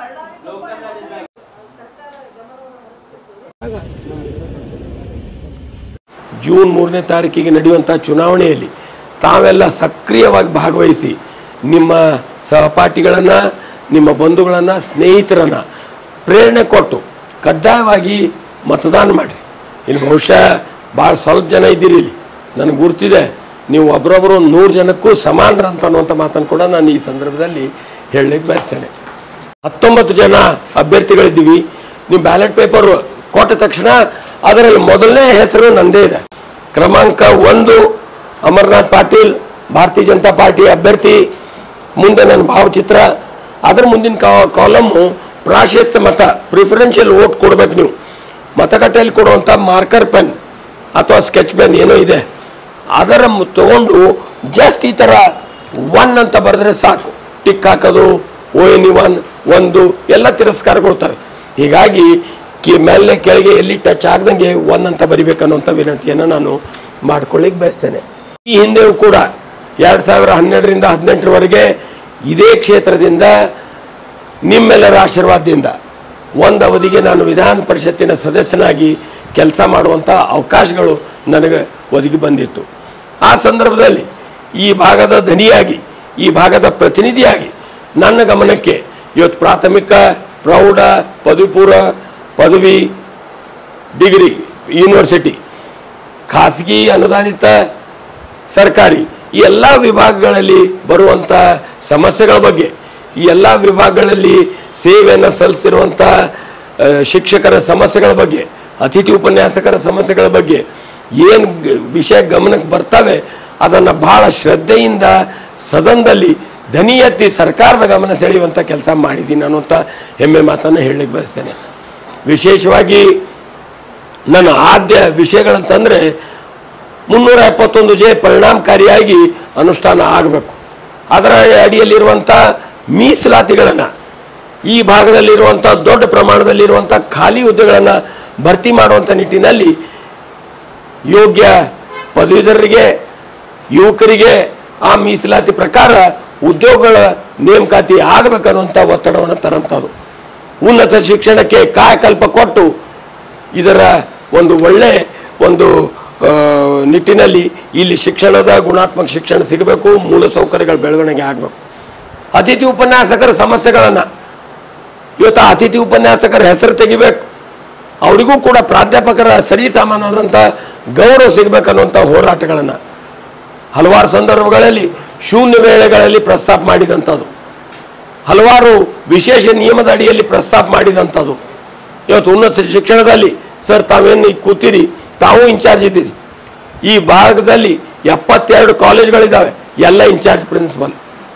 June ಮೂರನೇ ತಾರೀಕಿಗೆ ನಡೆಯುವಂಥ ಚುನಾವಣೆಯಲ್ಲಿ ತಾವೆಲ್ಲ ಸಕ್ರಿಯವಾಗಿ ಭಾಗವಹಿಸಿ ನಿಮ್ಮ ಸಹಪಾಠಿಗಳನ್ನು ನಿಮ್ಮ ಬಂಧುಗಳನ್ನು ಸ್ನೇಹಿತರನ್ನು ಪ್ರೇರಣೆ ಕೊಟ್ಟು ಕಡ್ಡಾಯವಾಗಿ ಮತದಾನ ಮಾಡಿರಿ ಇಲ್ಲಿ ಬಹುಶಃ ಭಾಳ ಸ್ವಲ್ಪ ಜನ ಇದ್ದೀರಿ ಇಲ್ಲಿ ನನಗೆ ಗುರ್ತಿದೆ ನೀವು ಒಬ್ಬರೊಬ್ಬರು ನೂರು ಜನಕ್ಕೂ ಸಮಾನರಂತ ಅನ್ನುವಂಥ ಮಾತನ್ನು ಕೂಡ ನಾನು ಈ ಸಂದರ್ಭದಲ್ಲಿ ಹೇಳಲಿಕ್ಕೆ ಬಯಸ್ತೇನೆ ಹತ್ತೊಂಬತ್ತು ಜನ ಅಭ್ಯರ್ಥಿಗಳಿದ್ದೀವಿ ನೀವು ಬ್ಯಾಲೆಟ್ ಪೇಪರ್ ಕೊಟ್ಟ ತಕ್ಷಣ ಅದರಲ್ಲಿ ಮೊದಲನೇ ಹೆಸರು ನಂದೇ ಇದೆ ಕ್ರಮಾಂಕ ಒಂದು ಅಮರ್ನಾಥ್ ಪಾಟೀಲ್ ಭಾರತೀಯ ಜನತಾ ಪಾರ್ಟಿ ಅಭ್ಯರ್ಥಿ ಮುಂದೆ ನನ್ನ ಭಾವಚಿತ್ರ ಅದರ ಮುಂದಿನ ಕಾಲಮ್ಮು ಪ್ರಾಶಸ್ತ್ಯ ಮತ ಪ್ರಿಫರೆನ್ಷಿಯಲ್ ವೋಟ್ ಕೊಡ್ಬೇಕು ನೀವು ಮತಗಟ್ಟೆಯಲ್ಲಿ ಕೊಡುವಂಥ ಮಾರ್ಕರ್ ಪೆನ್ ಅಥವಾ ಸ್ಕೆಚ್ ಪೆನ್ ಏನೋ ಇದೆ ಅದರ ಮು- ತಗೊಂಡು ಜಸ್ಟ್ ಈ ಥರ ಒನ್ ಅಂತ ಬರೆದ್ರೆ ಸಾಕು ಟಿಕ್ ಹಾಕೋದು ಓ ಎನ್ ಒನ್ ಒಂದು ಎಲ್ಲ ತಿರಸ್ಕಾರಗೊಳ್ತವೆ ಹೀಗಾಗಿ ಕಿ ಮೇಲೆ ಕೆಳಗೆ ಎಲ್ಲಿ ಟಚ್ ಆಗ್ದಂಗೆ ಒನ್ ಅಂತ ಬರಿಬೇಕನ್ನುವಂಥ ವಿನಂತಿಯನ್ನು ನಾನು ಮಾಡ್ಕೊಳ್ಳಿಕ್ಕೆ ಬಯಸ್ತೇನೆ ಈ ಹಿಂದೆಯೂ ಕೂಡ ಎರಡು ಸಾವಿರ ಹನ್ನೆರಡರಿಂದ ಹದಿನೆಂಟರವರೆಗೆ ಇದೇ ಕ್ಷೇತ್ರದಿಂದ ನಿಮ್ಮೆಲ್ಲರ ಆಶೀರ್ವಾದದಿಂದ ಒಂದು ಅವಧಿಗೆ ನಾನು ವಿಧಾನ ಪರಿಷತ್ತಿನ ಸದಸ್ಯನಾಗಿ ಕೆಲಸ ಮಾಡುವಂಥ ಅವಕಾಶಗಳು ನನಗೆ ಒದಗಿ ಬಂದಿತ್ತು ಆ ಸಂದರ್ಭದಲ್ಲಿ ಈ ಭಾಗದ ಧನಿಯಾಗಿ ಈ ಭಾಗದ ಪ್ರತಿನಿಧಿಯಾಗಿ ನನ್ನ ಗಮನಕ್ಕೆ ಇವತ್ತು ಪ್ರಾಥಮಿಕ ಪ್ರೌಢ ಪದವಿ ಪೂರ್ವ ಪದವಿ ಡಿಗ್ರಿ ಯೂನಿವರ್ಸಿಟಿ ಖಾಸಗಿ ಅನುದಾನಿತ ಸರ್ಕಾರಿ ಈ ಎಲ್ಲ ವಿಭಾಗಗಳಲ್ಲಿ ಬರುವಂಥ ಸಮಸ್ಯೆಗಳ ಬಗ್ಗೆ ಈ ಎಲ್ಲ ವಿಭಾಗಗಳಲ್ಲಿ ಸೇವೆಯನ್ನು ಸಲ್ಲಿಸಿರುವಂಥ ಆ, ಶಿಕ್ಷಕರ ಸಮಸ್ಯೆಗಳ ಬಗ್ಗೆ ಅತಿಥಿ ಉಪನ್ಯಾಸಕರ ಸಮಸ್ಯೆಗಳ ಬಗ್ಗೆ ಏನು ವಿಷಯ ಗಮನಕ್ಕೆ ಬರ್ತವೆ ಅದನ್ನು ಬಹಳ ಶ್ರದ್ಧೆಯಿಂದ ಸದನದಲ್ಲಿ ಧ್ವನಿ ಎತ್ತಿ ಸರ್ಕಾರದ ಗಮನ ಸೆಳೆಯುವಂಥ ಕೆಲಸ ಮಾಡಿದ್ದೀನಿ ಅನ್ನುವಂಥ ಹೆಮ್ಮೆ ಮಾತನ್ನು ಹೇಳಲಿಕ್ಕೆ ಬಯಸ್ತೇನೆ ವಿಶೇಷವಾಗಿ ನನ್ನ ಆದ್ಯ ವಿಷಯಗಳಂತಂದರೆ ಮುನ್ನೂರ ಎಪ್ಪತ್ತೊಂದು ಜೆ ಪರಿಣಾಮಕಾರಿಯಾಗಿ ಅನುಷ್ಠಾನ ಆಗಬೇಕು ಅದರ ಅಡಿಯಲ್ಲಿರುವಂಥ ಮೀಸಲಾತಿಗಳನ್ನು ಈ ಭಾಗದಲ್ಲಿರುವಂಥ ದೊಡ್ಡ ಪ್ರಮಾಣದಲ್ಲಿರುವಂಥ ಖಾಲಿ ಹುದ್ದೆಗಳನ್ನು ಭರ್ತಿ ಮಾಡುವಂಥ ನಿಟ್ಟಿನಲ್ಲಿ ಯೋಗ್ಯ ಪದವೀಧರರಿಗೆ ಯುವಕರಿಗೆ ಆ ಮೀಸಲಾತಿ ಪ್ರಕಾರ ಉದ್ಯೋಗಗಳ ನೇಮಕಾತಿ ಆಗಬೇಕನ್ನುವಂಥ ಒತ್ತಡವನ್ನು ತರಂಥದ್ದು ಉನ್ನತ ಶಿಕ್ಷಣಕ್ಕೆ ಕಾಯಕಲ್ಪ ಕೊಟ್ಟು ಇದರ ಒಂದು ಒಳ್ಳೆ ಒಂದು ಆ, ನಿಟ್ಟಿನಲ್ಲಿ ಇಲ್ಲಿ ಶಿಕ್ಷಣದ ಗುಣಾತ್ಮಕ ಶಿಕ್ಷಣ ಸಿಗಬೇಕು ಮೂಲಸೌಕರ್ಯಗಳ ಬೆಳವಣಿಗೆ ಆಗಬೇಕು ಅತಿಥಿ ಉಪನ್ಯಾಸಕರ ಸಮಸ್ಯೆಗಳನ್ನು ಇವತ್ತು ಆ ಅತಿಥಿ ಉಪನ್ಯಾಸಕರ ಹೆಸರು ತೆಗಿಬೇಕು ಅವರಿಗೂ ಕೂಡ ಪ್ರಾಧ್ಯಾಪಕರ ಸರಿ ಸಾಮಾನ್ಯವಾದಂಥ ಗೌರವ ಸಿಗಬೇಕನ್ನುವಂಥ ಹೋರಾಟಗಳನ್ನು ಹಲವಾರು ಸಂದರ್ಭಗಳಲ್ಲಿ ಶೂನ್ಯ ವೇಳೆಗಳಲ್ಲಿ ಪ್ರಸ್ತಾಪ ಮಾಡಿದಂಥದ್ದು ಹಲವಾರು ವಿಶೇಷ ನಿಯಮದ ಅಡಿಯಲ್ಲಿ ಪ್ರಸ್ತಾಪ ಮಾಡಿದಂಥದ್ದು ಇವತ್ತು ಉನ್ನತ ಶಿಕ್ಷಣದಲ್ಲಿ ಸರ್ ತಾವೇನು ಈಗ ಕೂತೀರಿ ತಾವು ಇನ್ಚಾರ್ಜ್ ಇದ್ದೀರಿ ಈ ಭಾಗದಲ್ಲಿ ಎಪ್ಪತ್ತೆರಡು ಕಾಲೇಜ್ಗಳಿದ್ದಾವೆ ಎಲ್ಲ ಇನ್ಚಾರ್ಜ್ ಪ್ರಿನ್ಸಿಪಲ್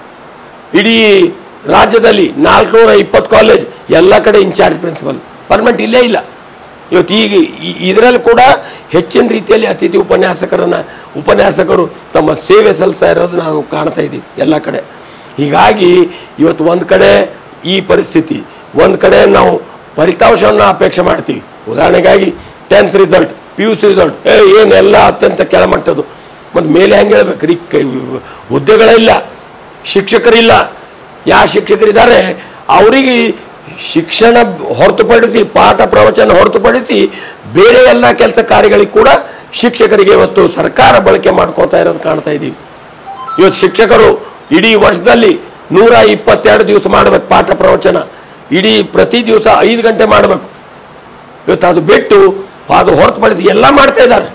ಇಡೀ ರಾಜ್ಯದಲ್ಲಿ ನಾಲ್ಕುನೂರ ಇಪ್ಪತ್ತು ಕಾಲೇಜ್ ಎಲ್ಲ ಕಡೆ ಇನ್ಚಾರ್ಜ್ ಪ್ರಿನ್ಸಿಪಲ್ ಪರ್ಮನೆಂಟ್ ಇಲ್ಲೇ ಇಲ್ಲ ಇವತ್ತು ಈಗ ಇದರಲ್ಲಿ ಕೂಡ ಹೆಚ್ಚಿನ ರೀತಿಯಲ್ಲಿ ಅತಿಥಿ ಉಪನ್ಯಾಸಕರನ್ನ ಉಪನ್ಯಾಸಕರು ತಮ್ಮ ಸೇವೆ ಸಲ್ಲಿಸ್ತಾ ಇರೋದು ನಾವು ಕಾಣ್ತಾ ಇದ್ದೀವಿ ಎಲ್ಲ ಕಡೆ ಹೀಗಾಗಿ ಇವತ್ತು ಒಂದು ಕಡೆ ಈ ಪರಿಸ್ಥಿತಿ ಒಂದು ಕಡೆ ನಾವು ಫಲಿತಾಂಶವನ್ನು ಅಪೇಕ್ಷೆ ಮಾಡ್ತೀವಿ ಉದಾಹರಣೆಗಾಗಿ tenth result P U C result ಏ ಏನೆಲ್ಲ ಅತ್ಯಂತ ಕೆಳಮಟ್ಟದ್ದು ಮತ್ತು ಮೇಲೆ ಹೆಂಗೆ ಹೇಳ್ಬೇಕು ರೀ ಕೈ ಹುದ್ದೆಗಳಿಲ್ಲ ಶಿಕ್ಷಕರಿಲ್ಲ ಯಾವ ಶಿಕ್ಷಕರಿದ್ದಾರೆ ಅವರಿಗೆ ಶಿಕ್ಷಣ ಹೊರತುಪಡಿಸಿ ಪಾಠ ಪ್ರವಚನ ಹೊರತುಪಡಿಸಿ ಬೇರೆ ಎಲ್ಲ ಕೆಲಸ ಕಾರ್ಯಗಳಿಗೆ ಕೂಡ ಶಿಕ್ಷಕರಿಗೆ ಇವತ್ತು ಸರ್ಕಾರ ಬಳಕೆ ಮಾಡ್ಕೋತಾ ಇರೋದು ಕಾಣ್ತಾ ಇದ್ದೀವಿ ಇವತ್ತು ಶಿಕ್ಷಕರು ಇಡೀ ವರ್ಷದಲ್ಲಿ ನೂರ ಇಪ್ಪತ್ತೆರಡು ದಿವಸ ಮಾಡಬೇಕು ಪಾಠ ಪ್ರವಚನ ಇಡೀ ಪ್ರತಿ ದಿವಸ ಐದು ಗಂಟೆ ಮಾಡಬೇಕು ಇವತ್ತು ಅದು ಬಿಟ್ಟು ಅದು ಹೊರತುಪಡಿಸಿ ಎಲ್ಲ ಮಾಡ್ತಾ ಇದ್ದಾರೆ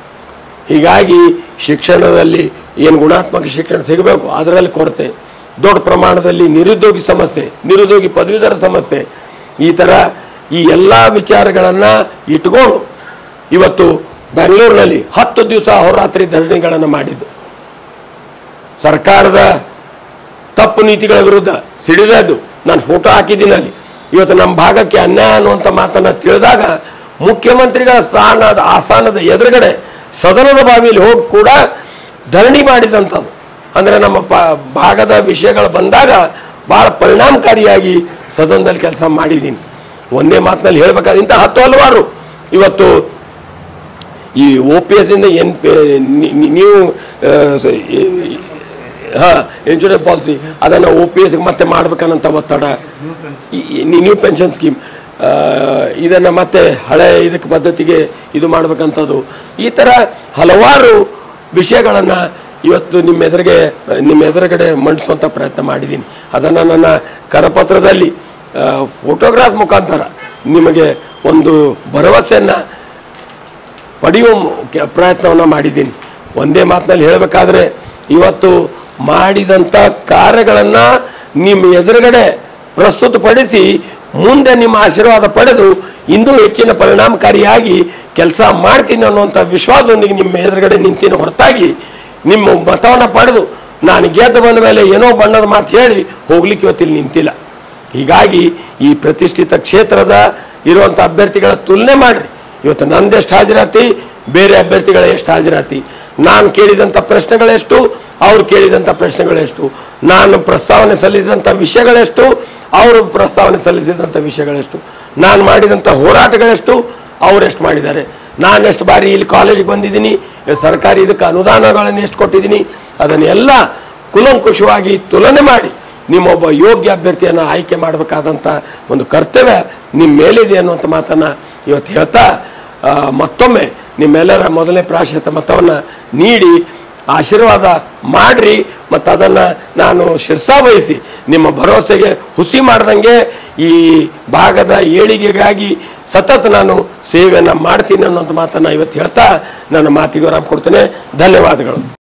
ಹೀಗಾಗಿ ಶಿಕ್ಷಣದಲ್ಲಿ ಏನು ಗುಣಾತ್ಮಕ ಶಿಕ್ಷಣ ಸಿಗಬೇಕು ಅದರಲ್ಲಿ ಕೊರತೆ ದೊಡ್ಡ ಪ್ರಮಾಣದಲ್ಲಿ ನಿರುದ್ಯೋಗಿ ಸಮಸ್ಯೆ ನಿರುದ್ಯೋಗಿ ಪದವೀಧರ ಸಮಸ್ಯೆ ಈ ಥರ ಈ ಎಲ್ಲ ವಿಚಾರಗಳನ್ನು ಇಟ್ಕೊಂಡು ಇವತ್ತು ಬೆಂಗಳೂರಿನಲ್ಲಿ ಹತ್ತು ದಿವಸ ಅಹೋರಾತ್ರಿ ಧರಣಿಗಳನ್ನು ಮಾಡಿದ್ದು ಸರ್ಕಾರದ ತಪ್ಪು ನೀತಿಗಳ ವಿರುದ್ಧ ಸಿಡಿದದ್ದು ನಾನು ಫೋಟೋ ಹಾಕಿದ್ದೀನಿ ಅಲ್ಲಿ ಇವತ್ತು ನಮ್ಮ ಭಾಗಕ್ಕೆ ಅನ್ಯಾಯ ಅನ್ನುವಂಥ ಮಾತನ್ನು ತಿಳಿದಾಗ ಮುಖ್ಯಮಂತ್ರಿಗಳ ಸ್ಥಾನದ ಆಸ್ಥಾನದ ಎದುರುಗಡೆ ಸದನದ ಬಾವಿಯಲ್ಲಿ ಹೋಗಿ ಕೂಡ ಧರಣಿ ಮಾಡಿದಂಥದ್ದು ಅಂದರೆ ನಮ್ಮ ಪ ಭಾಗದ ವಿಷಯಗಳು ಬಂದಾಗ ಭಾಳ ಪರಿಣಾಮಕಾರಿಯಾಗಿ ಸದನದಲ್ಲಿ ಕೆಲಸ ಮಾಡಿದ್ದೀನಿ ಒಂದೇ ಮಾತಿನಲ್ಲಿ ಹೇಳ್ಬೇಕಾದ್ರೆ ಇಂಥ ಹತ್ತು ಹಲವಾರು ಇವತ್ತು ಈ ಒ ಪಿ ಎಸ್ ಇಂದ ಎನ್ ಪಿ ನೀವು ಆ, ಸ- ಈ- ಹಾ ಇನ್ಶೂರೆನ್ಸ್ ಪಾಲಿಸಿ ಅದನ್ನು ಒ ಪಿ ಎಸ್ಗೆ ಮತ್ತೆ ಮಾಡ್ಬೇಕನ್ನಂತ ಒತ್ತಡ ಈ ಈ ನ್ಯೂ ಪೆನ್ಷನ್ ಸ್ಕೀಮ್ ಇದನ್ನು ಮತ್ತೆ ಹಳೆ ಇದಕ್ಕೆ ಪದ್ಧತಿಗೆ ಇದು ಮಾಡ್ಬೇಕಂಥದ್ದು ಈ ಥರ ಹಲವಾರು ವಿಷಯಗಳನ್ನು ಇವತ್ತು ನಿಮ್ಮ ಎದುರಿಗೆ ನಿಮ್ಮ ಎದುರುಗಡೆ ಮಂಡಿಸುವಂಥ ಪ್ರಯತ್ನ ಮಾಡಿದ್ದೀನಿ ಅದನ್ನು ನನ್ನ ಕರಪತ್ರದಲ್ಲಿ ಫೋಟೋಗ್ರಾಫ್ ಮುಖಾಂತರ ನಿಮಗೆ ಒಂದು ಭರವಸೆಯನ್ನು ಪಡೆಯುವ ಕೆ- ಪ್ರಯತ್ನವನ್ನು ಮಾಡಿದ್ದೀನಿ ಒಂದೇ ಮಾತಿನಲ್ಲಿ ಹೇಳಬೇಕಾದ್ರೆ ಇವತ್ತು ಮಾಡಿದಂಥ ಕಾರ್ಯಗಳನ್ನು ನಿಮ್ಮ ಎದುರುಗಡೆ ಪ್ರಸ್ತುತಪಡಿಸಿ ಮುಂದೆ ನಿಮ್ಮ ಆಶೀರ್ವಾದ ಪಡೆದು ಇನ್ನೂ ಹೆಚ್ಚಿನ ಪರಿಣಾಮಕಾರಿಯಾಗಿ ಕೆಲಸ ಮಾಡ್ತೀನಿ ಅನ್ನುವಂಥ ವಿಶ್ವಾಸದೊಂದಿಗೆ ನಿಮ್ಮ ಎದುರುಗಡೆ ನಿಂತಿನ ಹೊರತಾಗಿ ನಿಮ್ಮ ಮತವನ್ನು ಪಡೆದು ನಾನು ಗೆದ್ದು ಬಂದ ಮೇಲೆ ಏನೋ ಬಣ್ಣದ ಮಾತು ಹೇಳಿ ಹೋಗ್ಲಿಕ್ಕೆ ಇವತ್ತಿಲ್ಲಿ ನಿಂತಿಲ್ಲ ಹೀಗಾಗಿ ಈ ಪ್ರತಿಷ್ಠಿತ ಕ್ಷೇತ್ರದ ಇರುವಂಥ ಅಭ್ಯರ್ಥಿಗಳ ತುಲನೆ ಮಾಡಿರಿ ಇವತ್ತು ನಂದೆಷ್ಟು ಹಾಜರಾತಿ ಬೇರೆ ಅಭ್ಯರ್ಥಿಗಳ ಎಷ್ಟು ಹಾಜರಾತಿ ನಾನು ಕೇಳಿದಂಥ ಪ್ರಶ್ನೆಗಳೆಷ್ಟು ಅವ್ರು ಕೇಳಿದಂಥ ಪ್ರಶ್ನೆಗಳೆಷ್ಟು ನಾನು ಪ್ರಸ್ತಾವನೆ ಸಲ್ಲಿಸಿದಂಥ ವಿಷಯಗಳೆಷ್ಟು ಅವರು ಪ್ರಸ್ತಾವನೆ ಸಲ್ಲಿಸಿದಂಥ ವಿಷಯಗಳೆಷ್ಟು ನಾನು ಮಾಡಿದಂಥ ಹೋರಾಟಗಳೆಷ್ಟು ಅವರೆಷ್ಟು ಮಾಡಿದ್ದಾರೆ ನಾನು ಎಷ್ಟು ಬಾರಿ ಇಲ್ಲಿ ಕಾಲೇಜಿಗೆ ಬಂದಿದ್ದೀನಿ ಸರ್ಕಾರಿ ಇದಕ್ಕೆ ಅನುದಾನಗಳನ್ನು ಎಷ್ಟು ಕೊಟ್ಟಿದ್ದೀನಿ ಅದನ್ನೆಲ್ಲ ಕುಲಂಕುಷವಾಗಿ ತುಲನೆ ಮಾಡಿ ನಿಮ್ಮೊಬ್ಬ ಯೋಗ್ಯ ಅಭ್ಯರ್ಥಿಯನ್ನು ಆಯ್ಕೆ ಮಾಡಬೇಕಾದಂಥ ಒಂದು ಕರ್ತವ್ಯ ನಿಮ್ಮ ಮೇಲಿದೆ ಅನ್ನುವಂಥ ಮಾತನ್ನು ಇವತ್ತು ಹೇಳ್ತಾ ಆ, ಮತ್ತೊಮ್ಮೆ ನಿಮ್ಮೆಲ್ಲರ ಮೊದಲನೇ ಪ್ರಾಶಸ್ತ್ಯ ಮತವನ್ನು ನೀಡಿ ಆಶೀರ್ವಾದ ಮಾಡ್ರಿ ಮತ್ತು ಅದನ್ನು ನಾನು ಶಿರ್ಸಾವಹಿಸಿ ನಿಮ್ಮ ಭರವಸೆಗೆ ಹುಸಿ ಮಾಡ್ದಂಗೆ ಈ ಭಾಗದ ಏಳಿಗೆಗಾಗಿ ಸತತ ನಾನು ಸೇವೆಯನ್ನು ಮಾಡ್ತೀನಿ ಅನ್ನೋಂಥ ಮಾತನ್ನು ಇವತ್ತು ಹೇಳ್ತಾ ನನ್ನ ಮಾತಿಗೆ ವಿರಾಮ ಕೊಡ್ತೇನೆ ಧನ್ಯವಾದಗಳು